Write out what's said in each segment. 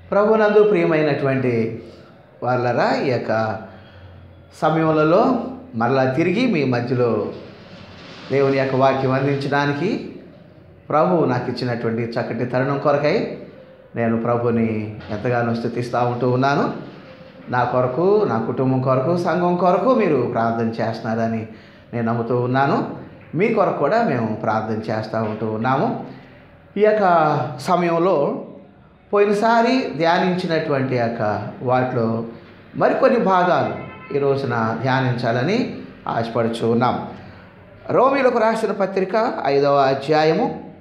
ప్రభునందు ప్రియమైనటువంటి వాళ్ళరా ఈ యొక్క సమయములలో మరలా తిరిగి మీ మధ్యలో దేవుని యొక్క వాక్యం అందించడానికి ప్రభు నాకు ఇచ్చినటువంటి చక్కటి తరుణం కొరకై నేను ప్రభుని ఎంతగానో స్థుతిస్తూ ఉంటూ ఉన్నాను నా కొరకు నా కుటుంబం కొరకు సంఘం కొరకు మీరు ప్రార్థన చేస్తున్నారని నేను నమ్ముతూ ఉన్నాను మీ కొరకు కూడా మేము ప్రార్థన చేస్తూ ఉంటూ ఉన్నాము ఈ యొక్క సమయంలో పోయినసారి ధ్యానించినటువంటి యొక్క వాటిలో మరికొన్ని భాగాలు ఈ రోజున ధ్యానించాలని ఆశపడుచు ఉన్నాం రోమిలకు రాసిన పత్రిక ఐదవ అధ్యాయము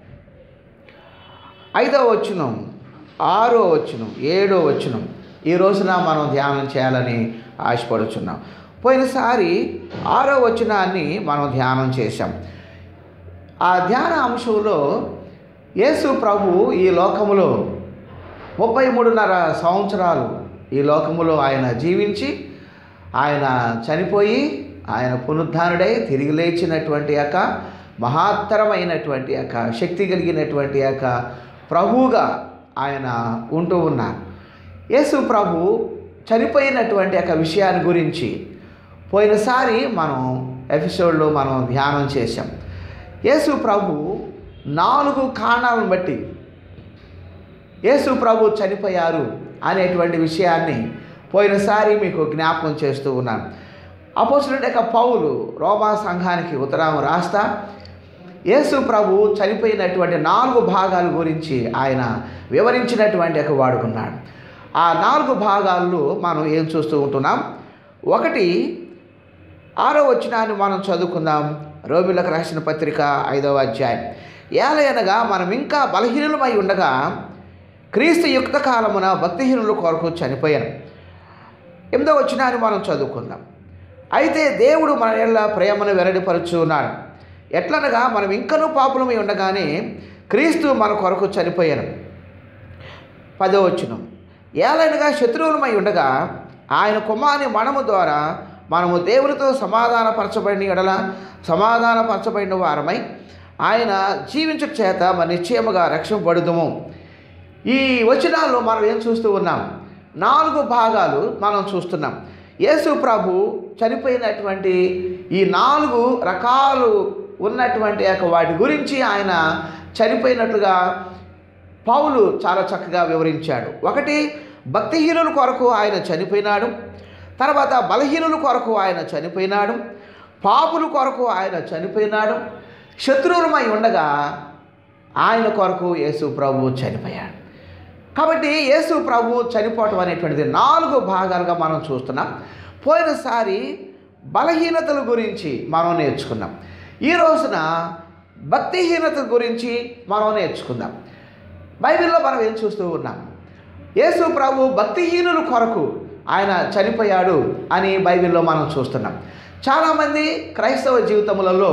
ఐదవ వచనం ఆరో వచనం ఏడో వచనం ఈ రోజున మనం ధ్యానం చేయాలని ఆశపడుచున్నాం పోయినసారి ఆరో వచనాన్ని మనం ధ్యానం చేశాం ఆ ధ్యాన అంశంలో యేసు ప్రభు ఈ లోకములో ముప్పై మూడున్నర సంవత్సరాలు ఈ లోకములో ఆయన జీవించి ఆయన చనిపోయి ఆయన పునరుద్ధానుడై తిరిగి లేచినటువంటి యొక్క మహత్తరమైనటువంటి యొక్క శక్తి కలిగినటువంటి యొక్క ప్రభువుగా ఆయన ఉంటూ ఉన్నారు యేసు ప్రభు చనిపోయినటువంటి యొక్క విషయాన్ని గురించి పోయినసారి మనం ఎపిసోడ్లో మనం ధ్యానం చేశాం యేసు ప్రభు నాలుగు కారణాలను బట్టి యేసు ప్రభు చనిపోయారు అనేటువంటి విషయాన్ని పోయినసారి మీకు జ్ఞాపకం చేస్తూ ఉన్నాను అపోజిట్ యొక్క పౌలు రోమా సంఘానికి ఉత్తరం రాస్తా యేసు ప్రభు చనిపోయినటువంటి నాలుగు భాగాల గురించి ఆయన వివరించినటువంటి ఒక వాడుకున్నాడు ఆ నాలుగు భాగాల్లో మనం ఏం చూస్తూ ఉంటున్నాం ఒకటి ఆరో వచనాన్ని మనం చదువుకుందాం రోమిలకు రాసిన పత్రిక ఐదవ అధ్యాయం ఏలయనగా మనం ఇంకా బలహీనులమై ఉండగా క్రీస్తు యుక్త కాలమున భక్తిహీనుల కొరకు చనిపోయాను ఎనిమిదో వచనాన్ని మనం చదువుకుందాం అయితే దేవుడు మన ఎల్ల ప్రేమను వెల్లడిపరుచున్నాడు ఎట్లనగా మనం ఇంకనూ పాపులమై ఉండగానే క్రీస్తు మన కొరకు చనిపోయాను పదో వచనం ఏలైనగా శత్రువులమై ఉండగా ఆయన కుమారుని మనము ద్వారా మనము దేవునితో సమాధానపరచబడిన ఎడల సమాధానపరచబడిన వారమై ఆయన జీవించుట చేత మన నిశ్చయముగా రక్షింపబడుదుము ఈ వచనాల్లో మనం ఏం చూస్తూ ఉన్నాం నాలుగు భాగాలు మనం చూస్తున్నాం యేసు ప్రభు చనిపోయినటువంటి ఈ నాలుగు రకాలు ఉన్నటువంటి యొక్క వాటి గురించి ఆయన చనిపోయినట్లుగా పౌలు చాలా చక్కగా వివరించాడు ఒకటి భక్తిహీనుల కొరకు ఆయన చనిపోయినాడు తర్వాత బలహీనుల కొరకు ఆయన చనిపోయినాడు పాపుల కొరకు ఆయన చనిపోయినాడు శత్రువులమై ఉండగా ఆయన కొరకు యేసు ప్రభు చనిపోయాడు కాబట్టి యేసు ప్రభు చనిపోవటం అనేటువంటిది నాలుగు భాగాలుగా మనం చూస్తున్నాం పోయినసారి బలహీనతల గురించి మనం నేర్చుకున్నాం ఈ రోజున భక్తిహీనత గురించి మనం నేర్చుకుందాం బైబిల్లో మనం ఏం చూస్తూ ఉన్నాం యేసు ప్రభు భక్తిహీనుల కొరకు ఆయన చనిపోయాడు అని బైబిల్లో మనం చూస్తున్నాం చాలామంది క్రైస్తవ జీవితములలో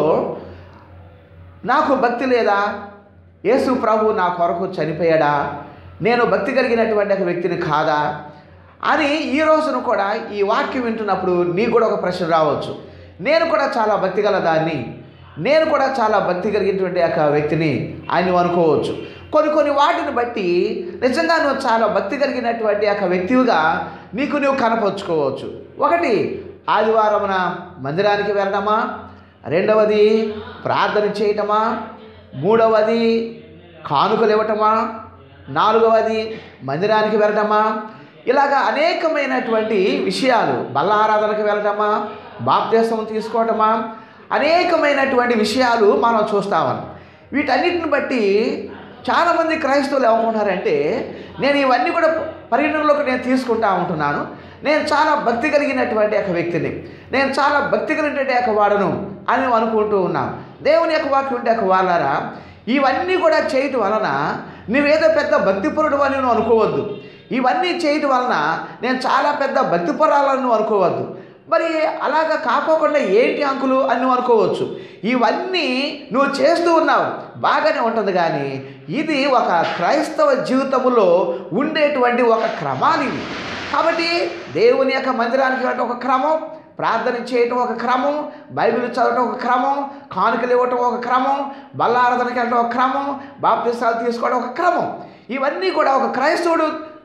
నాకు భక్తి లేదా యేసు ప్రభు నా కొరకు చనిపోయాడా నేను భక్తి కలిగినటువంటి ఒక వ్యక్తిని కాదా అని ఈ రోజున కూడా ఈ వాక్యం వింటున్నప్పుడు నీకు కూడా ఒక ప్రశ్న రావచ్చు నేను కూడా చాలా భక్తి గల దాన్ని నేను కూడా చాలా భక్తి కలిగినటువంటి ఒక వ్యక్తిని అని నువ్వు అనుకోవచ్చు కొన్ని కొన్ని వాటిని బట్టి నిజంగా నువ్వు చాలా భక్తి కలిగినటువంటి ఒక వ్యక్తివిగా నీకు నువ్వు కనపరుచుకోవచ్చు ఒకటి ఆదివారమున మందిరానికి వెళ్ళడమా రెండవది ప్రార్థన చేయటమా మూడవది కానుకలు ఇవ్వటమా నాలుగవది మందిరానికి వెళ్ళటమా ఇలాగ అనేకమైనటువంటి విషయాలు బల్ల ఆరాధనకు వెళ్ళటమా బాప్దేశం తీసుకోవటమా అనేకమైనటువంటి విషయాలు మనం చూస్తామని వీటన్నిటిని బట్టి చాలామంది క్రైస్తవులు ఏమనుకుంటున్నారంటే నేను ఇవన్నీ కూడా పరిగణనలోకి నేను తీసుకుంటా ఉంటున్నాను నేను చాలా భక్తి కలిగినటువంటి ఒక వ్యక్తిని నేను చాలా భక్తి కలిగినటువంటి ఒక వాడను అని అనుకుంటూ ఉన్నాం దేవుని యొక్క వాక్యం ఉంటే ఒక వాళ్ళారా ఇవన్నీ కూడా చేయటం వలన నువ్వేదో పెద్ద భక్తిపరుడు అని నువ్వు అనుకోవద్దు ఇవన్నీ చేయటం వలన నేను చాలా పెద్ద భక్తిపరాలని నువ్వు అనుకోవద్దు మరి అలాగా కాకోకుండా ఏంటి అంకులు అని నువ్వు అనుకోవచ్చు ఇవన్నీ నువ్వు చేస్తూ ఉన్నావు బాగానే ఉంటుంది కానీ ఇది ఒక క్రైస్తవ జీవితంలో ఉండేటువంటి ఒక క్రమానిది కాబట్టి దేవుని యొక్క మందిరానికి వెళ్ళడం ఒక క్రమం ప్రార్థన చేయటం ఒక క్రమం బైబిల్ చదవటం ఒక క్రమం కానుకలు ఇవ్వటం ఒక క్రమం బల్లారాధనకి వెళ్ళడం ఒక క్రమం బాప్తిస్తాలు తీసుకోవడం ఒక క్రమం ఇవన్నీ కూడా ఒక క్రైస్తవుడు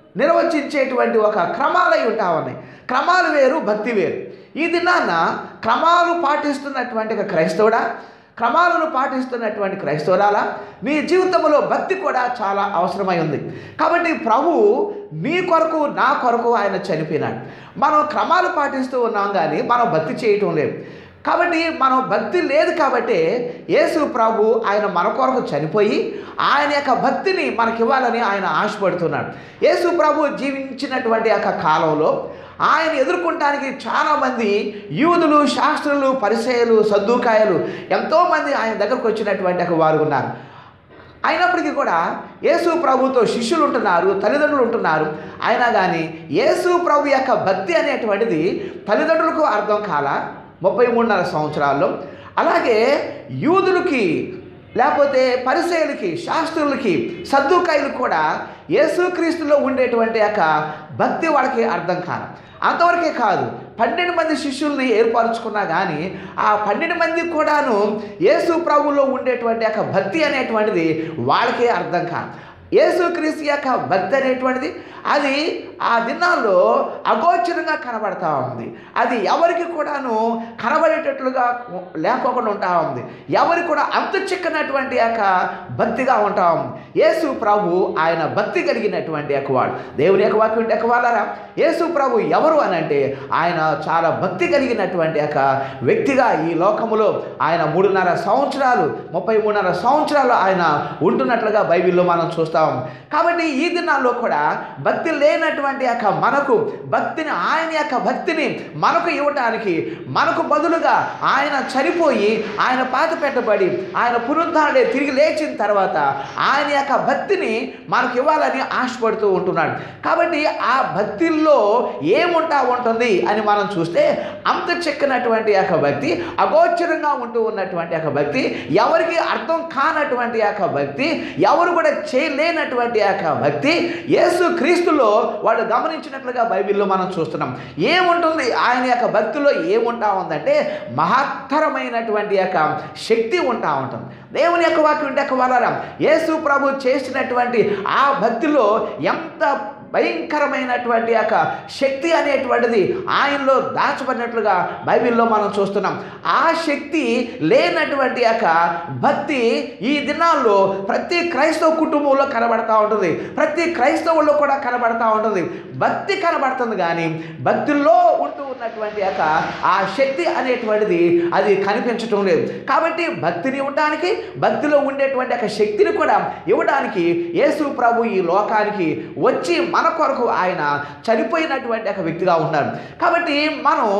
నిర్వచించేటువంటి ఒక క్రమాలై ఉంటా ఉన్నాయి క్రమాలు వేరు భక్తి వేరు ఈ దినాన క్రమాలు పాటిస్తున్నటువంటి ఒక క్రైస్తవుడా క్రమాలను పాటిస్తున్నటువంటి క్రైస్తవురాలా నీ జీవితంలో భక్తి కూడా చాలా అవసరమై ఉంది కాబట్టి ప్రభు నీ కొరకు నా కొరకు ఆయన చనిపోయినాడు మనం క్రమాలు పాటిస్తూ ఉన్నాం కానీ మనం భక్తి చేయటం లేదు కాబట్టి మనం భక్తి లేదు కాబట్టి యేసు ప్రభు ఆయన మన కొరకు చనిపోయి ఆయన యొక్క భక్తిని మనకివ్వాలని ఆయన ఆశపడుతున్నాడు యేసు ప్రభు జీవించినటువంటి యొక్క కాలంలో ఆయన ఎదుర్కొనడానికి చాలామంది యూదులు శాస్త్రులు పరిచయలు సద్దుకాయలు ఎంతోమంది ఆయన దగ్గరకు వచ్చినటువంటి ఒక వారు ఉన్నారు అయినప్పటికీ కూడా యేసు ప్రభుతో శిష్యులు ఉంటున్నారు తల్లిదండ్రులు ఉంటున్నారు అయినా కానీ యేసు ప్రభు యొక్క భక్తి అనేటువంటిది తల్లిదండ్రులకు అర్థం కాల ముప్పై మూడున్నర సంవత్సరాల్లో అలాగే యూదులకి లేకపోతే పరిచయులకి శాస్త్రులకి సద్దుకాయలు కూడా యేసుక్రీస్తులో ఉండేటువంటి యొక్క భక్తి వాళ్ళకి అర్థం కాదు అంతవరకే కాదు పన్నెండు మంది శిష్యుల్ని ఏర్పరచుకున్నా కానీ ఆ పన్నెండు మంది కూడాను యేసు ప్రభులో ఉండేటువంటి యొక్క భక్తి అనేటువంటిది వాళ్ళకే అర్థం కాదు యేసుక్రీస్తు యొక్క భక్తి అనేటువంటిది అది ఆ దినాల్లో అగోచరంగా కనబడతా ఉంది అది ఎవరికి కూడాను కనబడేటట్లుగా లేకోకుండా ఉంటా ఉంది ఎవరికి కూడా అంత చిక్కనటువంటి యొక్క భక్తిగా ఉంటా ఉంది యేసు ప్రభు ఆయన భక్తి కలిగినటువంటి యొక్క వాడు దేవుని యొక్క వాక్యం యొక్క వాళ్ళరా యేసు ప్రభు ఎవరు అని అంటే ఆయన చాలా భక్తి కలిగినటువంటి యొక్క వ్యక్తిగా ఈ లోకములో ఆయన మూడున్నర సంవత్సరాలు ముప్పై మూడున్నర సంవత్సరాలు ఆయన ఉంటున్నట్లుగా బైబిల్లో మనం చూస్తాం కాబట్టి ఈ దినాల్లో కూడా భక్తి లేనటువంటి యొక్క మనకు భక్తిని ఆయన యొక్క భక్తిని మనకు ఇవ్వటానికి మనకు బదులుగా ఆయన చనిపోయి ఆయన పాత పెట్టబడి ఆయన పునరుద్ధారుడే తిరిగి లేచిన తర్వాత ఆయన యొక్క భక్తిని మనకు ఇవ్వాలని ఆశపడుతూ ఉంటున్నాడు కాబట్టి ఆ భక్తిల్లో ఏముంటా ఉంటుంది అని మనం చూస్తే అంత చెక్కినటువంటి యొక్క భక్తి అగోచరంగా ఉంటూ ఉన్నటువంటి యొక్క భక్తి ఎవరికి అర్థం కానటువంటి యొక్క భక్తి ఎవరు కూడా చేయలేనటువంటి యొక్క భక్తి యేసు క్రీస్తులో వాడు గమనించినట్లుగా బైబిల్లో మనం చూస్తున్నాం ఏముంటుంది ఆయన యొక్క భక్తిలో ఏముంటా ఉందంటే మహత్తరమైనటువంటి యొక్క శక్తి ఉంటా ఉంటుంది దేవుని యొక్క వాక్యం యొక్క వలరం యేసు ప్రభు చేసినటువంటి ఆ భక్తిలో ఎంత భయంకరమైనటువంటి యొక్క శక్తి అనేటువంటిది ఆయనలో దాచబడినట్లుగా బైబిల్లో మనం చూస్తున్నాం ఆ శక్తి లేనటువంటి యొక్క భక్తి ఈ దినాల్లో ప్రతి క్రైస్తవ కుటుంబంలో కనబడతా ఉంటుంది ప్రతి క్రైస్తవుల్లో కూడా కనబడతా ఉంటుంది భక్తి కనబడుతుంది కానీ భక్తిలో ఉంటూ ఉన్నటువంటి యొక్క ఆ శక్తి అనేటువంటిది అది కనిపించటం లేదు కాబట్టి భక్తిని ఇవ్వడానికి భక్తిలో ఉండేటువంటి యొక్క శక్తిని కూడా ఇవ్వడానికి యేసు ప్రభు ఈ లోకానికి వచ్చి మన కొరకు ఆయన చనిపోయినటువంటి ఒక వ్యక్తిగా ఉన్నారు కాబట్టి మనం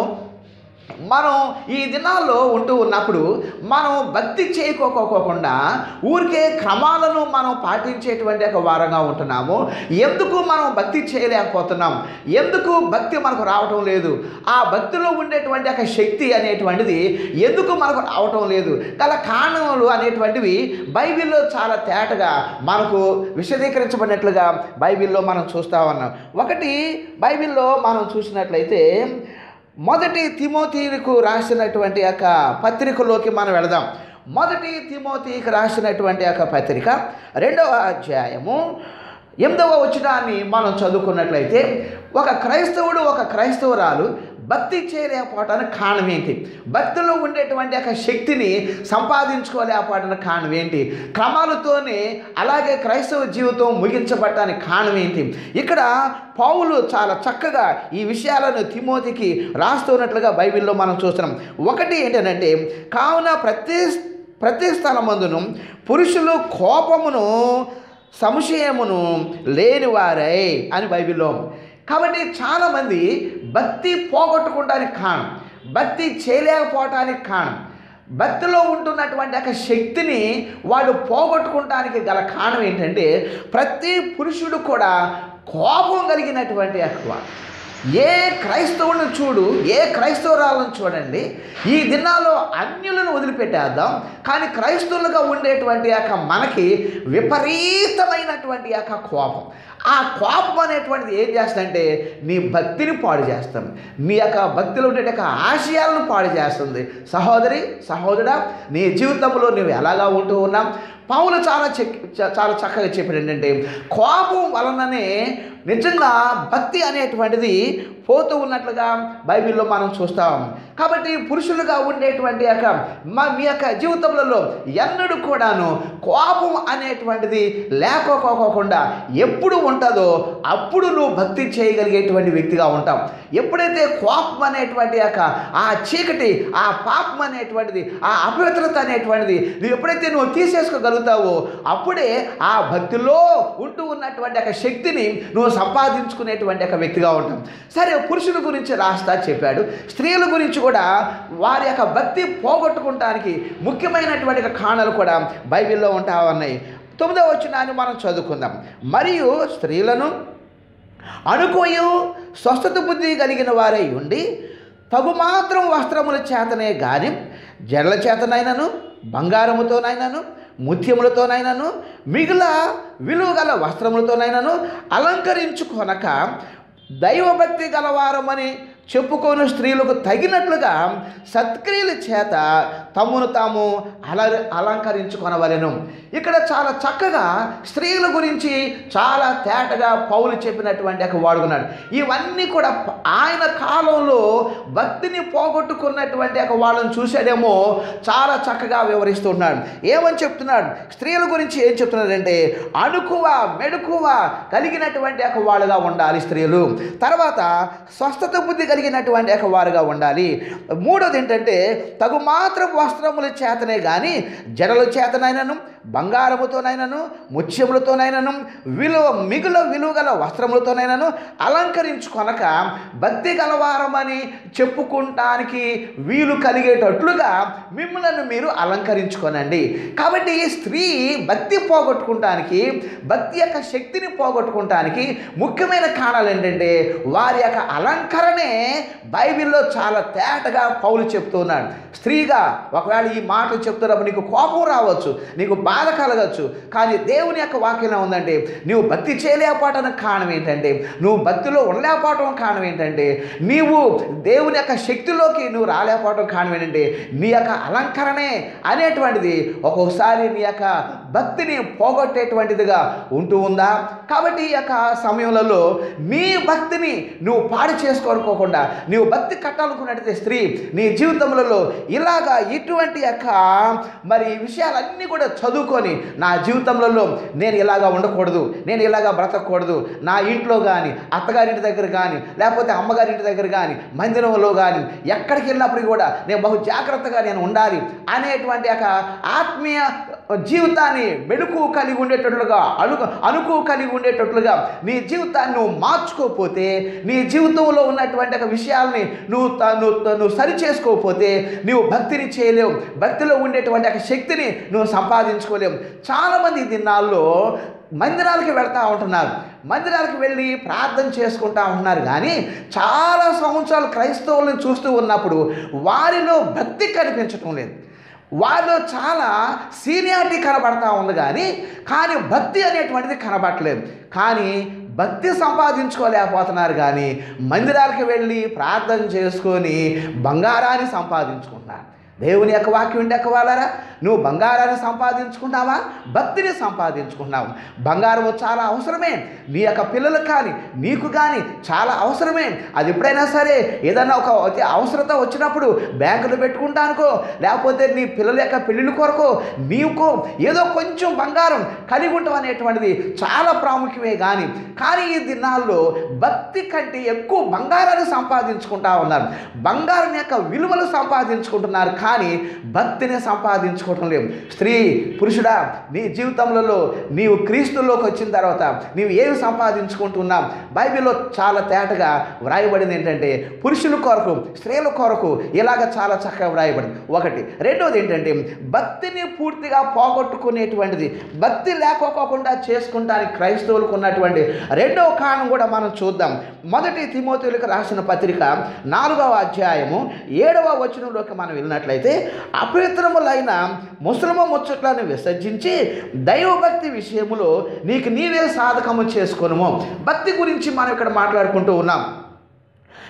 మనం ఈ దినాల్లో ఉంటూ ఉన్నప్పుడు మనం భక్తి చేయకోకోకుండా ఊరికే క్రమాలను మనం పాటించేటువంటి ఒక వారంగా ఉంటున్నాము ఎందుకు మనం భక్తి చేయలేకపోతున్నాం ఎందుకు భక్తి మనకు రావటం లేదు ఆ భక్తిలో ఉండేటువంటి ఒక శక్తి అనేటువంటిది ఎందుకు మనకు రావటం లేదు గల కారణములు అనేటువంటివి బైబిల్లో చాలా తేటగా మనకు విశదీకరించబడినట్లుగా బైబిల్లో మనం చూస్తా ఉన్నాం ఒకటి బైబిల్లో మనం చూసినట్లయితే మొదటి తిమోతికు రాసినటువంటి యొక్క పత్రికలోకి మనం వెళదాం మొదటి తిమోతికి రాసినటువంటి యొక్క పత్రిక రెండవ అధ్యాయము ఎనిమిదవ వచనాన్ని మనం చదువుకున్నట్లయితే ఒక క్రైస్తవుడు ఒక క్రైస్తవురాలు భక్తి చేయలేకపోవటానికి కారణం ఏంటి భక్తిలో ఉండేటువంటి యొక్క శక్తిని సంపాదించుకోలేకపోవడానికి కారణం ఏంటి క్రమాలతోనే అలాగే క్రైస్తవ జీవితం ముగించబడటానికి కారణం ఏంటి ఇక్కడ పౌలు చాలా చక్కగా ఈ విషయాలను తిమోతికి రాస్తున్నట్లుగా బైబిల్లో మనం చూస్తున్నాం ఒకటి ఏంటంటే కావున ప్రతి ప్రతి స్థలమందును పురుషులు కోపమును సంశయమును లేనివారై అని బైబిల్లో కాబట్టి చాలామంది భక్తి పోగొట్టుకోవడానికి కారణం భక్తి చేయలేకపోవటానికి కారణం భక్తిలో ఉంటున్నటువంటి ఒక శక్తిని వాడు పోగొట్టుకోవటానికి గల కారణం ఏంటంటే ప్రతి పురుషుడు కూడా కోపం కలిగినటువంటి ఎక్కువ ఏ క్రైస్తవుని చూడు ఏ క్రైస్తవురాలను చూడండి ఈ దినాల్లో అన్యులను వదిలిపెట్టేద్దాం కానీ క్రైస్తవులుగా ఉండేటువంటి యొక్క మనకి విపరీతమైనటువంటి యొక్క కోపం ఆ కోపం అనేటువంటిది ఏం చేస్తుందంటే నీ భక్తిని పాడు చేస్తుంది నీ యొక్క భక్తిలో ఉండే యొక్క ఆశయాలను పాడు చేస్తుంది సహోదరి సహోదరుడా నీ జీవితంలో నువ్వు ఎలాగా ఉంటూ ఉన్నావు పౌలు చాలా చెక్ చ- చాలా చక్కగా చెప్పాడు ఏంటంటే కోపం వలననే నిజంగా భక్తి అనేటువంటిది పోతూ ఉన్నట్లుగా బైబిల్లో మనం చూస్తాం కాబట్టి పురుషులుగా ఉండేటువంటి యొక్క మా మీ యొక్క జీవితంలో ఎన్నడూ కూడాను కోపం అనేటువంటిది లేకపోకుండా ఎప్పుడు ఉంటుందో అప్పుడు నువ్వు భక్తి చేయగలిగేటువంటి వ్యక్తిగా ఉంటావు ఎప్పుడైతే కోపం అనేటువంటి యొక్క ఆ చీకటి ఆ పాపం అనేటువంటిది ఆ అపవిత్రత అనేటువంటిది నువ్వు ఎప్పుడైతే నువ్వు తీసేసుకోగలుగుతావో అప్పుడే ఆ భక్తిలో ఉంటూ ఉన్నటువంటి ఒక శక్తిని నువ్వు సంపాదించుకునేటువంటి ఒక వ్యక్తిగా ఉంటాం సరే పురుషుల గురించి రాస్తా చెప్పాడు స్త్రీల గురించి కూడా వారి యొక్క భక్తి పోగొట్టుకుంటానికి ముఖ్యమైనటువంటి ఒక కారణాలు కూడా బైబిల్లో ఉంటా ఉన్నాయి తొమ్మిదవ వచ్చినాన్ని మనం చదువుకుందాం మరియు స్త్రీలను అనుకోయు స్వస్థత బుద్ధి కలిగిన వారై ఉండి తగు మాత్రం వస్త్రముల చేతనే గాని జడల చేతనైనను బంగారముతోనైనను ముత్యములతోనైనను మిగుల విలువ గల వస్త్రములతోనైనను అలంకరించుకొనక దైవభక్తి గలవారమని చెప్పుకోని స్త్రీలకు తగినట్లుగా సత్క్రియల చేత తమ్మును తాము అల అలంకరించుకొనవలెను ఇక్కడ చాలా చక్కగా స్త్రీల గురించి చాలా తేటగా పౌలు చెప్పినటువంటి ఒక వాడుకున్నాడు ఇవన్నీ కూడా ప- ఆయన కాలంలో భక్తిని పోగొట్టుకున్నటువంటి ఒక వాళ్ళని చూశాడేమో చాలా చక్కగా వివరిస్తున్నాడు ఏమని చెప్తున్నాడు స్త్రీల గురించి ఏం చెప్తున్నాడంటే అణుకువ మెడుకువ కలిగినటువంటి ఒక వాళ్ళుగా ఉండాలి స్త్రీలు తర్వాత స్వస్థత బుద్ధి కలిగినటువంటి ఒక వారుగా ఉండాలి మూడోది ఏంటంటే తగు మాత్రం వస్త్రముల చేతనే కానీ జడల చేతనైనను బంగారముతోనైనను ముత్యములతోనైనను విలువ మిగుల విలువ గల వస్త్రములతోనైనను అలంకరించుకొనక భక్తి గలవారమని చెప్పుకుంటానికి వీలు కలిగేటట్లుగా మిమ్మల్ని మీరు అలంకరించుకోనండి కాబట్టి స్త్రీ భక్తి పోగొట్టుకుంటానికి భక్తి యొక్క శక్తిని పోగొట్టుకుంటానికి ముఖ్యమైన కారణాలు ఏంటంటే వారి యొక్క అలంకరణే బైబిల్లో చాలా తేటగా పౌలు చెప్తున్నాడు స్త్రీగా ఒకవేళ ఈ మాటలు చెప్తున్నప్పుడు నీకు కోపం రావచ్చు నీకు బాధ కలగచ్చు కానీ దేవుని యొక్క వాక్యం ఉందంటే నువ్వు భక్తి చేయలేకపోవడానికి కారణం ఏంటంటే నువ్వు భక్తిలో ఉండలేకపోవడం కారణం ఏంటంటే నీవు దేవుని యొక్క శక్తిలోకి నువ్వు రాలేకపోవడం కారణం ఏంటంటే నీ యొక్క అలంకరణే అనేటువంటిది ఒక్కొక్కసారి నీ యొక్క భక్తిని పోగొట్టేటువంటిదిగా ఉంటూ ఉందా కాబట్టి ఈ యొక్క సమయంలో నీ భక్తిని నువ్వు పాడు చేసుకోనుకోకుండా నీవు భక్తి కట్టాలనుకున్నట్టయితే స్త్రీ నీ జీవితంలో ఇలాగా ఇటువంటి యొక్క మరి విషయాలన్నీ కూడా చదువుకొని నా జీవితంలో నేను ఇలాగా ఉండకూడదు నేను ఇలాగా బ్రతకూడదు నా ఇంట్లో కానీ అత్తగారింటి దగ్గర కానీ లేకపోతే అమ్మగారింటి దగ్గర కానీ మందిరంలో కానీ ఎక్కడికి వెళ్ళినప్పటికీ కూడా నేను బహు జాగ్రత్తగా నేను ఉండాలి అనేటువంటి యొక్క ఆత్మీయ జీవితాన్ని మెడుకు కలిగి ఉండేటట్లుగా అణుకు అనుకు కలిగి ఉండేటట్లుగా నీ జీవితాన్ని నువ్వు మార్చుకోకపోతే నీ జీవితంలో ఉన్నటువంటి ఒక విషయాల్ని నువ్వు త- నువ్వు త- నువ్వు సరి చేసుకోకపోతే నువ్వు భక్తిని చేయలేవు భక్తిలో ఉండేటువంటి ఒక శక్తిని నువ్వు సంపాదించుకోలేవు చాలామంది ఈ దినాల్లో మందిరాలకి వెళ్తూ ఉంటున్నారు మందిరాలకు వెళ్ళి ప్రార్థన చేసుకుంటా ఉంటున్నారు కానీ చాలా సంవత్సరాలు క్రైస్తవులను చూస్తూ ఉన్నప్పుడు వారిలో భక్తి కనిపించటం లేదు వారిలో చాలా సీనియారిటీ కనబడతా ఉంది కానీ కానీ భక్తి అనేటువంటిది కనబడట్లేదు కానీ భక్తి సంపాదించుకోలేకపోతున్నారు కానీ మందిరాలకు వెళ్ళి ప్రార్థన చేసుకొని బంగారాన్ని సంపాదించుకుంటున్నారు దేవుని యొక్క వాక్యం ఉంటే వాళ్ళారా నువ్వు బంగారాన్ని సంపాదించుకుంటావా భక్తిని సంపాదించుకుంటున్నావు బంగారము చాలా అవసరమే నీ యొక్క పిల్లలకు కానీ నీకు కానీ చాలా అవసరమే అది ఎప్పుడైనా సరే ఏదైనా ఒక అతి అవసరత వచ్చినప్పుడు బ్యాంకులో పెట్టుకుంటానుకో లేకపోతే నీ పిల్లల యొక్క పెళ్ళిళ్ళ కొరకు నీకు ఏదో కొంచెం బంగారం కలిగి ఉండటం అనేటువంటిది చాలా ప్రాముఖ్యమే కానీ కానీ ఈ దినాల్లో భక్తి కంటే ఎక్కువ బంగారాన్ని సంపాదించుకుంటా ఉన్నారు బంగారం యొక్క విలువలు సంపాదించుకుంటున్నారు కానీ భక్తిని సంపాదించుకోవటం లేవు స్త్రీ పురుషుడా నీ జీవితంలో నీవు క్రీస్తులోకి వచ్చిన తర్వాత నీవు ఏమి సంపాదించుకుంటున్నావు బైబిల్లో చాలా తేటగా వ్రాయబడింది ఏంటంటే పురుషుల కొరకు స్త్రీల కొరకు ఇలాగ చాలా చక్కగా వ్రాయబడింది ఒకటి రెండోది ఏంటంటే భక్తిని పూర్తిగా పోగొట్టుకునేటువంటిది భక్తి లేకపోకుండా చేసుకుంటానికి క్రైస్తవులకు ఉన్నటువంటి రెండవ కారణం కూడా మనం చూద్దాం మొదటి తిమోతులకు రాసిన పత్రిక నాలుగవ అధ్యాయము ఏడవ వచనంలోకి మనం వెళ్ళినట్లయితే అపవిత్రములైన ముసలమ ముచ్చట్లను విసర్జించి దైవభక్తి విషయములో నీకు నీవే సాధకము చేసుకొనుము భక్తి గురించి మనం ఇక్కడ మాట్లాడుకుంటూ ఉన్నాం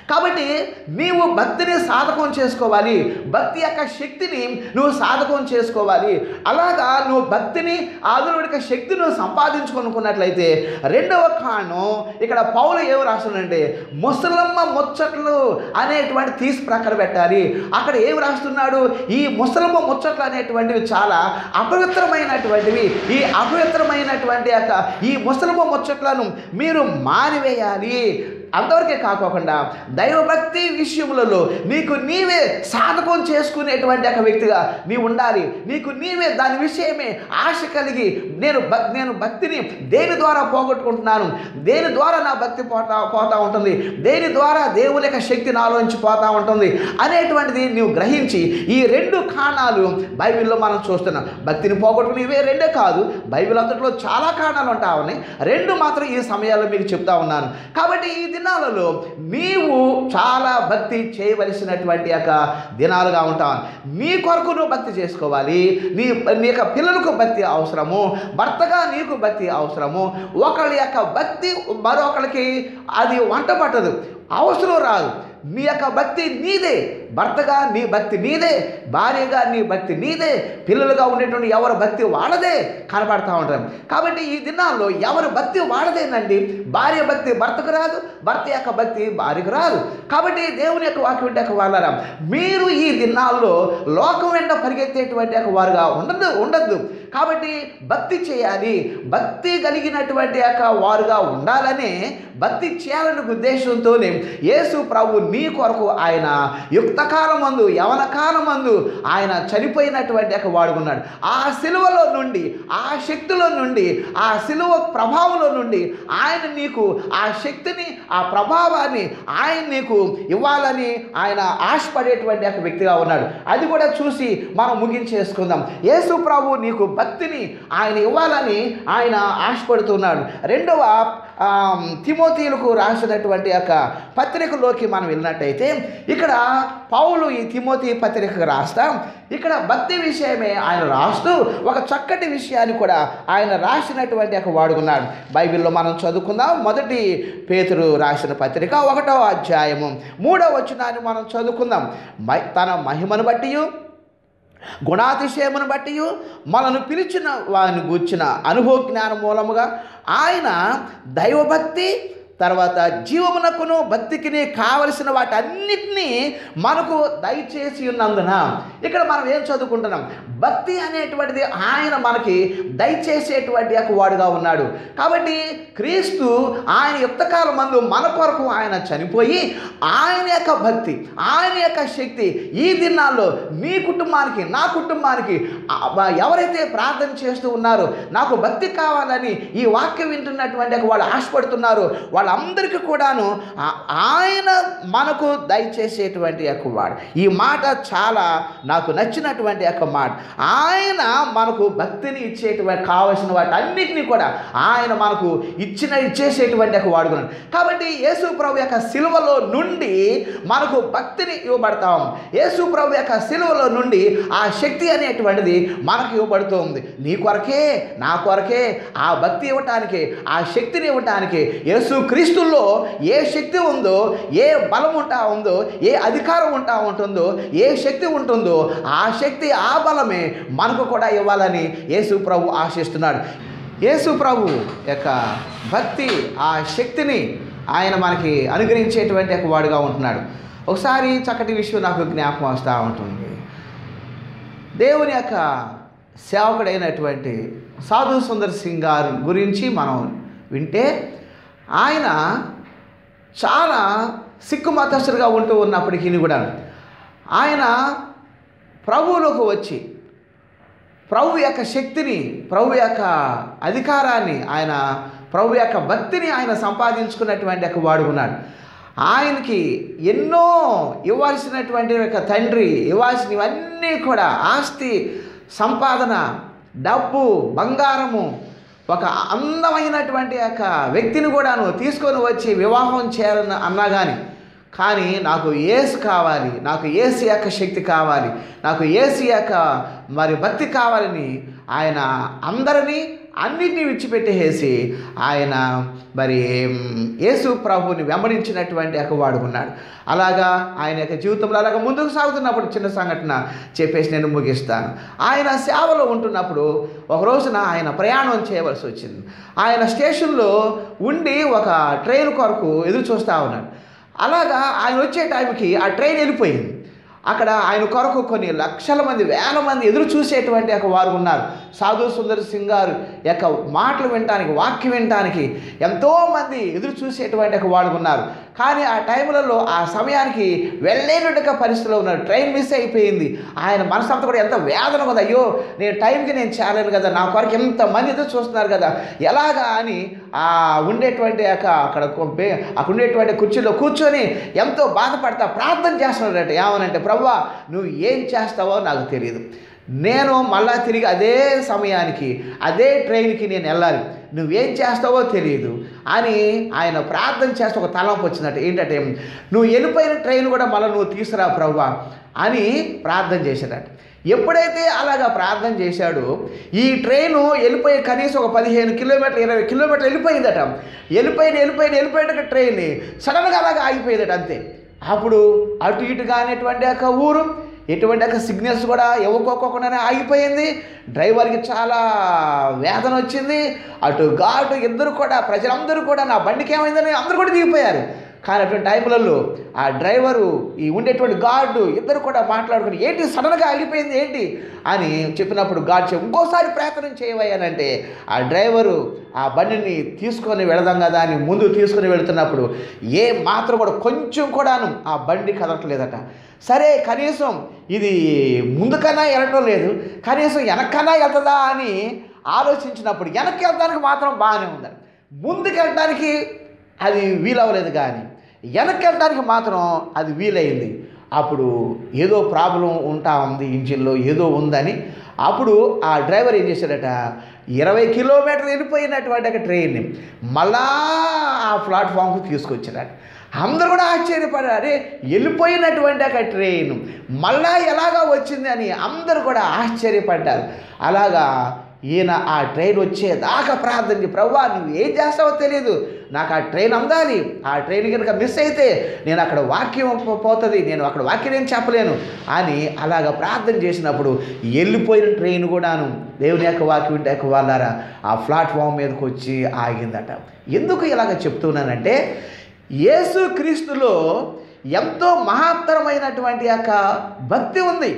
కాబట్టి నీవు భక్తిని సాధకం చేసుకోవాలి భక్తి యొక్క శక్తిని నువ్వు సాధకం చేసుకోవాలి అలాగా నువ్వు భక్తిని ఆధునిక యొక్క శక్తి నువ్వు సంపాదించుకొనుకున్నట్లయితే రెండవ కారణం ఇక్కడ పౌలు ఏమి రాస్తుందంటే ముసలమ్మ ముచ్చట్లు అనేటువంటి తీసి ప్రక్కన పెట్టాలి అక్కడ ఏమి రాస్తున్నాడు ఈ ముసలమ్మ ముచ్చట్లు అనేటువంటివి చాలా అపవిత్రమైనటువంటివి ఈ అపవిత్రమైనటువంటి యొక్క ఈ ముసలమ్మ ముచ్చట్లను మీరు మానివేయాలి అంతవరకే కాకోకుండా దైవభక్తి విషయములలో నీకు నీవే సాధకం చేసుకునేటువంటి ఒక వ్యక్తిగా నీవు ఉండాలి నీకు నీవే దాని విషయమే ఆశ కలిగి నేను భక్ నేను భక్తిని దేని ద్వారా పోగొట్టుకుంటున్నాను దేని ద్వారా నా భక్తి పోతా పోతా ఉంటుంది దేని ద్వారా దేవుని యొక్క శక్తి నాలోంచి పోతా ఉంటుంది అనేటువంటిది నీవు గ్రహించి ఈ రెండు కారణాలు బైబిల్లో మనం చూస్తున్నాం భక్తిని పోగొట్టుకుని ఇవే రెండే కాదు బైబిల్ అంతట్లో చాలా కారణాలు ఉంటా ఉన్నాయి రెండు మాత్రం ఈ సమయాల్లో మీకు చెప్తా ఉన్నాను కాబట్టి ఈ దినాలలో నీవు చాలా భక్తి చేయవలసినటువంటి యొక్క దినాలుగా ఉంటావు నీ కొరకు నువ్వు భక్తి చేసుకోవాలి నీ నీ యొక్క పిల్లలకు భక్తి అవసరము భర్తగా నీకు భక్తి అవసరము ఒకళ్ళ యొక్క భక్తి మరొకరికి అది వంట పట్టదు అవసరం రాదు నీ యొక్క భక్తి నీదే భర్తగా నీ భక్తి నీదే భార్యగా నీ భక్తి నీదే పిల్లలుగా ఉండేటువంటి ఎవరి భక్తి వాళ్ళదే కనబడతా ఉంటారు కాబట్టి ఈ దినాల్లో ఎవరి భక్తి వాళ్ళదేనండి భార్య భక్తి భర్తకు రాదు భర్త యొక్క భక్తి భార్యకు రాదు కాబట్టి దేవుని యొక్క వాక్యం యొక్క వాళ్ళరా మీరు ఈ దినాల్లో లోకం వెంట పరిగెత్తేటువంటి యొక్క వారుగా ఉండదు ఉండద్దు కాబట్టి భక్తి చేయాలి భక్తి కలిగినటువంటి యొక్క వారుగా ఉండాలనే భక్తి చేయాలనే ఉద్దేశంతోనే యేసు ప్రభు నీ కొరకు ఆయన యుక్తకాలం మందు యవన కాలం మందు ఆయన చనిపోయినటువంటి యొక్క వాడుకున్నాడు ఆ సిలువలో నుండి ఆ శక్తిలో నుండి ఆ సిలువ ప్రభావంలో నుండి ఆయన నీకు ఆ శక్తిని ఆ ప్రభావాన్ని ఆయన నీకు ఇవ్వాలని ఆయన ఆశపడేటువంటి ఒక వ్యక్తిగా ఉన్నాడు అది కూడా చూసి మనం ముగించేసుకుందాం యేసు ప్రభు నీకు భక్తిని ఆయన ఇవ్వాలని ఆయన ఆశపడుతున్నాడు రెండవ ఆ, తిమోతీలకు రాసినటువంటి యొక్క పత్రికలోకి మనం వెళ్ళినట్టయితే ఇక్కడ పౌలు ఈ తిమోతి పత్రిక రాస్తాం ఇక్కడ భక్తి విషయమే ఆయన రాస్తూ ఒక చక్కటి విషయాన్ని కూడా ఆయన రాసినటువంటి ఒక వాడుకున్నాడు బైబిల్లో మనం చదువుకుందాం మొదటి పేతురు రాసిన పత్రిక ఒకటో అధ్యాయము మూడో వచనాన్ని మనం చదువుకుందాం మై తన మహిమను బట్టి గుణాతిశయమును బట్టి మనను పిలిచిన వారిని గూర్చిన అనుభవ జ్ఞానం మూలముగా ఆయన దైవభక్తి తర్వాత జీవమునకును భక్తికిని కావలసిన వాటన్నిటినీ మనకు దయచేసి ఉన్నందున ఇక్కడ మనం ఏం చదువుకుంటున్నాం భక్తి అనేటువంటిది ఆయన మనకి దయచేసేటువంటి యొక్క వాడుగా ఉన్నాడు కాబట్టి క్రీస్తు ఆయన యుక్తకాలం మందు మన కొరకు ఆయన చనిపోయి ఆయన యొక్క భక్తి ఆయన యొక్క శక్తి ఈ దినాల్లో నీ కుటుంబానికి నా కుటుంబానికి ఆ, ఎవరైతే ప్రార్థన చేస్తూ ఉన్నారో నాకు భక్తి కావాలని ఈ వాక్యం వింటున్నటువంటి వాళ్ళు ఆశపడుతున్నారు వాళ్ళందరికీ కూడాను ఆ- ఆయన మనకు దయచేసేటువంటి యొక్క వాడు ఈ మాట చాలా నాకు నచ్చినటువంటి యొక్క మాట ఆయన మనకు భక్తిని ఇచ్చేటువంటి కావలసిన వాటి అన్నిటినీ కూడా ఆయన మనకు ఇచ్చిన ఇచ్చేసేటువంటి యొక్క వాడుకున్నాడు కాబట్టి యేసు ప్రభు యొక్క సిలువలో నుండి మనకు భక్తిని ఇవ్వబడతాం యేసు ప్రభు యొక్క సిలువలో నుండి ఆ శక్తి అనేటువంటిది మనకు ఇవ్వబడుతుంది నీ కొరకే నా కొరకే ఆ భక్తి ఇవ్వటానికి ఆ శక్తిని ఇవ్వటానికి యేసు క్రీస్తుల్లో ఏ శక్తి ఉందో ఏ బలం ఉంటా ఉందో ఏ అధికారం ఉంటా ఉంటుందో ఏ శక్తి ఉంటుందో ఆ శక్తి ఆ బలమే మనకు కూడా ఇవ్వాలని యేసు ప్రభు ఆశిస్తున్నాడు యేసు ప్రభు యొక్క భక్తి ఆ శక్తిని ఆయన మనకి అనుగ్రహించేటువంటి ఒక వాడుగా ఉంటున్నాడు ఒకసారి చక్కటి విషయం నాకు జ్ఞాపకం వస్తూ ఉంటుంది దేవుని యొక్క సేవకుడైనటువంటి సాధు సుందర్ సింగ్ గారి గురించి మనం వింటే ఆయన చాలా సిక్కు మతస్థుడిగా ఉంటూ ఉన్నప్పటికీ కూడా ఆయన ప్రభువులోకి వచ్చి ప్రభు యొక్క శక్తిని ప్రభు యొక్క అధికారాన్ని ఆయన ప్రభు యొక్క భక్తిని ఆయన సంపాదించుకున్నటువంటి ఒక వాడుకున్నాడు ఆయనకి ఎన్నో ఇవ్వాల్సినటువంటి ఒక తండ్రి ఇవ్వాల్సినవన్నీ కూడా ఆస్తి సంపాదన డబ్బు బంగారము ఒక అందమైనటువంటి యొక్క వ్యక్తిని కూడాను తీసుకొని వచ్చి వివాహం చేయాలని అన్నా కానీ కానీ నాకు ఏసు కావాలి నాకు ఏసు యొక్క శక్తి కావాలి నాకు ఏసు యొక్క మరి భక్తి కావాలని ఆయన అందరినీ అన్నిటినీ విడిచిపెట్టేసి ఆయన మరి మ్, యేసు ప్రభుని వెంబడించినటువంటి ఒక వాడుకున్నాడు అలాగా ఆయన యొక్క జీవితంలో అలాగా ముందుకు సాగుతున్నప్పుడు చిన్న సంఘటన చెప్పేసి నేను ముగిస్తాను ఆయన సేవలో ఉంటున్నప్పుడు ఒక రోజున ఆయన ప్రయాణం చేయవలసి వచ్చింది ఆయన స్టేషన్లో ఉండి ఒక ట్రైన్ కొరకు ఎదురు చూస్తూ ఉన్నాడు అలాగా ఆయన వచ్చే టైంకి ఆ ట్రైన్ వెళ్ళిపోయింది అక్కడ ఆయన కొరకు కొన్ని లక్షల మంది వేల మంది ఎదురు చూసేటువంటి ఒక వారు ఉన్నారు సాధు సుందర్ సింగ్ గారు యొక్క మాటలు వినటానికి వాక్యం వినటానికి ఎంతోమంది ఎదురు చూసేటువంటి ఒక వాళ్ళు ఉన్నారు కానీ ఆ టైంలలో ఆ సమయానికి వెళ్ళలేనట్టుగా పరిస్థితిలో ఉన్నారు ట్రైన్ మిస్ అయిపోయింది ఆయన మనసు అంతా కూడా ఎంత వేదన ఉంది అయ్యో నేను టైంకి నేను చేరలేను కదా నా కొరకు ఎంతమంది ఎదురు చూస్తున్నారు కదా ఎలాగా అని ఆ ఉండేటువంటి యొక్క అక్కడ కొ- బే- అక్కడ ఉండేటువంటి కుర్చీలో కూర్చొని ఎంతో బాధపడతా ప్రార్థన చేస్తున్నాడట ఏమనంటే ప్రవ్వా నువ్వు ఏం చేస్తావో నాకు తెలియదు నేను మళ్ళా తిరిగి అదే సమయానికి అదే ట్రైన్కి నేను వెళ్ళాలి నువ్వేం చేస్తావో తెలియదు అని ఆయన ప్రార్థన చేస్తే ఒక తలంపు వచ్చిందట ఏంటంటే నువ్వు వెళ్ళిపోయిన ట్రైన్ కూడా మళ్ళీ నువ్వు తీసుకురా ప్రవ్వా అని ప్రార్థన చేశాడట ఎప్పుడైతే అలాగా ప్రార్థన చేశాడో ఈ ట్రైను వెళ్ళిపోయి కనీసం ఒక పదిహేను కిలోమీటర్లు ఇరవై కిలోమీటర్లు వెళ్ళిపోయిందట వెళ్ళిపోయిన వెళ్ళిపోయిన వెళ్ళిపోయిన ట్రైన్ సడన్గా అలాగా ఆగిపోయిందట అంతే అప్పుడు అటు ఇటు కానిటువంటి ఒక ఊరు ఎటువంటి ఒక సిగ్నల్స్ కూడా ఇవ్వకోకుండానే ఆగిపోయింది డ్రైవర్కి చాలా వేదన వచ్చింది అటు ఘాటు ఇద్దరు కూడా ప్రజలందరూ కూడా నా బండికి ఏమైందని అందరూ కూడా దిగిపోయారు కానీ అటువంటి టైంలలో ఆ డ్రైవరు ఈ ఉండేటువంటి గార్డు ఇద్దరు కూడా మాట్లాడుకుని ఏంటి సడన్గా ఆగిపోయింది ఏంటి అని చెప్పినప్పుడు గార్డ్ చెప్పి ఇంకోసారి ప్రయత్నం చేయవయ్యానంటే ఆ డ్రైవరు ఆ బండిని తీసుకొని వెళదాం కదా అని ముందు తీసుకొని వెళుతున్నప్పుడు ఏ మాత్రం కూడా కొంచెం కూడాను ఆ బండి కదలట్లేదట సరే కనీసం ఇది ముందుకన్నా వెళ్ళటం లేదు కనీసం వెనక్కన్నా వెళ్తుందా అని ఆలోచించినప్పుడు వెనక్కి వెళ్ళడానికి మాత్రం బాగానే ఉందండి ముందుకు వెళ్ళడానికి అది వీలవ్వలేదు కానీ వెనక్కి వెళ్ళడానికి మాత్రం అది వీలైంది అప్పుడు ఏదో ప్రాబ్లం ఉంటా ఉంది ఇంజిన్లో ఏదో ఉందని అప్పుడు ఆ డ్రైవర్ ఏం చేశాడట ఇరవై కిలోమీటర్లు వెళ్ళిపోయినటువంటి ఒక ట్రైన్ని మళ్ళా ఆ ప్లాట్ఫామ్కి తీసుకొచ్చాడట అందరూ కూడా ఆశ్చర్యపడారు అరే వెళ్ళిపోయినటువంటి ఒక ట్రైన్ మళ్ళా ఎలాగా వచ్చింది అని అందరూ కూడా ఆశ్చర్యపడ్డారు అలాగా ఈయన ఆ ట్రైన్ వచ్చేదాకా ప్రార్థన చేయి ప్రవ్వా నువ్వు ఏం చేస్తావో తెలియదు నాకు ఆ ట్రైన్ అందాలి ఆ ట్రైన్ కనుక మిస్ అయితే నేను అక్కడ వాక్యం పో- పోతుంది నేను అక్కడ వాక్యం ఏం చెప్పలేను అని అలాగ ప్రార్థన చేసినప్పుడు వెళ్ళిపోయిన ట్రైన్ కూడాను దేవుని యొక్క వాక్యం వింటే వాళ్ళారా ఆ ప్లాట్ఫామ్ మీదకి వచ్చి ఆగిందట ఎందుకు ఇలాగ చెప్తున్నానంటే యేసు క్రీస్తులో ఎంతో మహత్తరమైనటువంటి యొక్క భక్తి ఉంది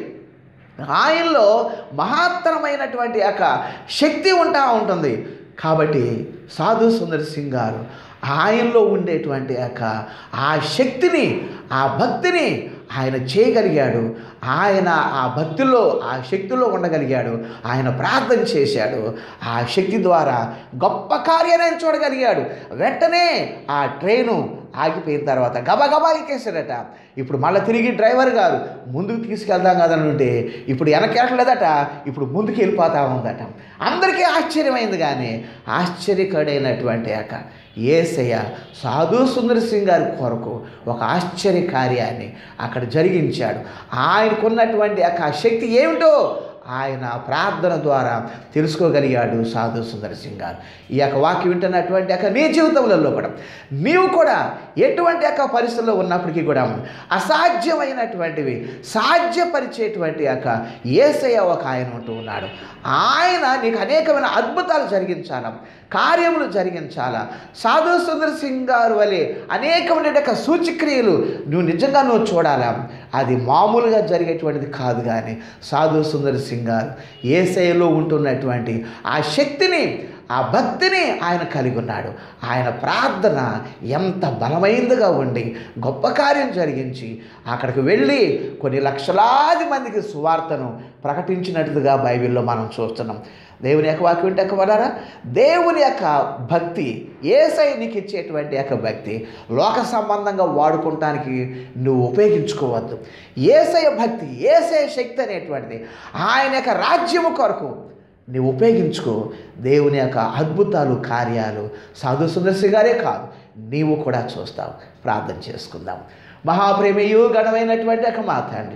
ఆయనలో మహత్తరమైనటువంటి యొక్క శక్తి ఉంటా ఉంటుంది కాబట్టి సాధు సుందర్ సింగ్ గారు ఆయనలో ఉండేటువంటి యొక్క ఆ శక్తిని ఆ భక్తిని ఆయన చేయగలిగాడు ఆయన ఆ భక్తిలో ఆ శక్తిలో ఉండగలిగాడు ఆయన ప్రార్థన చేశాడు ఆ శక్తి ద్వారా గొప్ప కార్యాన్ని ఆయన చూడగలిగాడు వెంటనే ఆ ట్రైను ఆగిపోయిన తర్వాత గబగబా ఎక్కేసాడట ఇప్పుడు మళ్ళీ తిరిగి డ్రైవర్ గారు ముందుకు తీసుకెళ్దాం కదని ఉంటే ఇప్పుడు వెనకెళ్ళలేదట ఇప్పుడు ముందుకు వెళ్ళిపోతా ఉందట అందరికీ ఆశ్చర్యమైంది కానీ ఆశ్చర్యకడైనటువంటి యొక్క ఏసయ్య సాధు సుందర్ సింగ్ గారి కొరకు ఒక ఆశ్చర్య కార్యాన్ని అక్కడ జరిగించాడు ఆయనకున్నటువంటి యొక్క శక్తి ఏమిటో ఆయన ప్రార్థన ద్వారా తెలుసుకోగలిగాడు సాధు సుందర్ సింగ్ గారు ఈ యొక్క వాక్యం వింటున్నటువంటి యొక్క నీ జీవితంలో కూడా నీవు కూడా ఎటువంటి యొక్క పరిస్థితుల్లో ఉన్నప్పటికీ కూడా అసాధ్యమైనటువంటివి సాధ్యపరిచేటువంటి యొక్క ఏసయ్య ఒక ఆయన ఉంటూ ఉన్నాడు ఆయన నీకు అనేకమైన అద్భుతాలు జరిగించాల కార్యములు జరిగించాలా సాధు సుందర్ సింగ్ గారు వలె అనేకమైన యొక్క సూచక్రియలు నువ్వు నిజంగా నువ్వు చూడాలా అది మామూలుగా జరిగేటువంటిది కాదు కానీ సాధు సుందర్ సింగ్ గారు ఏసైలో ఉంటున్నటువంటి ఆ శక్తిని ఆ భక్తిని ఆయన కలిగి ఉన్నాడు ఆయన ప్రార్థన ఎంత బలమైనదిగా ఉండి గొప్ప కార్యం జరిగించి అక్కడికి వెళ్ళి కొన్ని లక్షలాది మందికి సువార్తను ప్రకటించినట్టుగా బైబిల్లో మనం చూస్తున్నాం దేవుని యొక్క వాక్యం వింటే వలరా దేవుని యొక్క భక్తి ఏసై నీకు ఇచ్చేటువంటి యొక్క భక్తి లోక సంబంధంగా వాడుకోవటానికి నువ్వు ఉపయోగించుకోవద్దు ఏసయ భక్తి ఏసయ శక్తి అనేటువంటిది ఆయన యొక్క రాజ్యము కొరకు నీవు ఉపయోగించుకో దేవుని యొక్క అద్భుతాలు కార్యాలు సాధు సుదర్శి గారే కాదు నీవు కూడా చూస్తావు ప్రార్థన చేసుకుందాం మహాప్రేమయు గణమైనటువంటి ఒక మా తండ్రి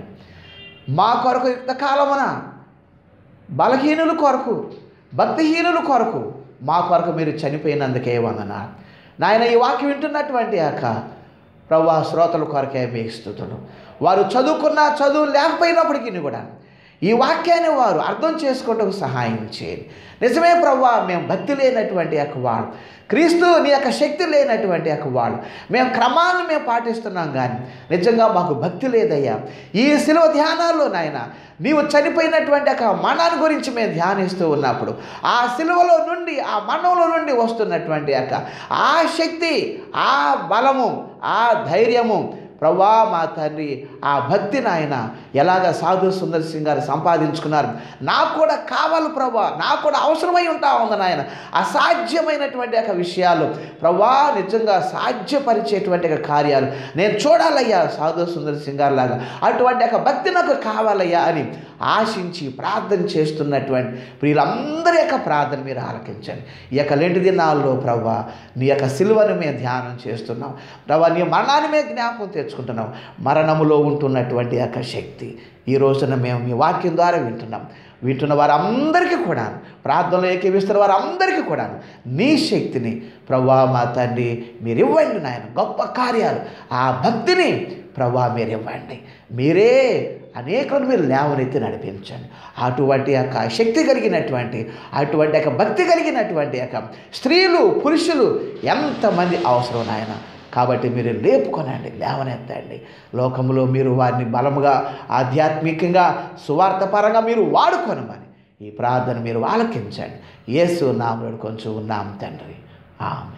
మా కొరకు యుక్త కాలమున బలహీనుల కొరకు భక్తిహీనుల కొరకు మా కొరకు మీరు చనిపోయినందుకే వందనాలు నాయన ఈ వాక్యం వింటున్నటువంటి యొక్క ప్రభా శ్రోతల కొరకే మీకు స్థుతులు వారు చదువుకున్న చదువు లేకపోయినప్పటికీ కూడా ఈ వాక్యాన్ని వారు అర్థం చేసుకోవటం సహాయం చేయండి నిజమే ప్రభా మేము భక్తి లేనటువంటి యొక్క వాడు క్రీస్తు నీ యొక్క శక్తి లేనటువంటి యొక్క వాడు మేము క్రమాన్ని మేము పాటిస్తున్నాం కానీ నిజంగా మాకు భక్తి లేదయ్యా ఈ శిలువ ధ్యానాల్లో నాయన నీవు చనిపోయినటువంటి యొక్క మరణాన్ని గురించి మేము ధ్యానిస్తూ ఉన్నప్పుడు ఆ శిలువలో నుండి ఆ మరణంలో నుండి వస్తున్నటువంటి యొక్క ఆ శక్తి ఆ బలము ఆ ధైర్యము ప్రభా మా తండ్రి ఆ భక్తి నాయన ఎలాగ సాధు సుందర్ సింగ్ గారు సంపాదించుకున్నారు నాకు కూడా కావాలి ప్రభా నాకు కూడా అవసరమై ఉంటా ఉంది నాయన అసాధ్యమైనటువంటి యొక్క విషయాలు ప్రభా నిజంగా సాధ్యపరిచేటువంటి యొక్క కార్యాలు నేను చూడాలయ్యా సాధు సుందర్ సింగ్ గారు లాగా అటువంటి యొక్క భక్తి నాకు కావాలయ్యా అని ఆశించి ప్రార్థన చేస్తున్నటువంటి ప్రియులందరి యొక్క ప్రార్థన మీరు ఆలకించండి ఈ యొక్క లెంటి దినాల్లో ప్రభా నీ యొక్క సిలువను మేము ధ్యానం చేస్తున్నాం ప్రభా నీ మరణాన్ని మేము జ్ఞాపకం తెచ్చుకుంటున్నాం మరణములో ఉంటున్నటువంటి యొక్క శక్తి ఈ రోజున మేము మీ వాక్యం ద్వారా వింటున్నాం వింటున్న వారందరికీ కూడా ప్రార్థనలో ఏకీవిస్తున్న వారందరికీ కూడా నీ శక్తిని ప్రభా మా తండ్రి మీరు ఇవ్వండి నాయన గొప్ప కార్యాలు ఆ భక్తిని ప్రభా మీరు ఇవ్వండి మీరే అనేకులను మీరు లేవనెత్తి నడిపించండి అటువంటి యొక్క శక్తి కలిగినటువంటి అటువంటి యొక్క భక్తి కలిగినటువంటి యొక్క స్త్రీలు పురుషులు ఎంతమంది అవసరం నాయన కాబట్టి మీరు లేపుకొనండి లేవనెత్తండి లోకంలో మీరు వారిని బలముగా ఆధ్యాత్మికంగా సువార్థపరంగా మీరు వాడుకొనమని ఈ ప్రార్థన మీరు ఆలకించండి యేసు నామడు కొంచెం ఉన్నాం తండ్రి ఆమె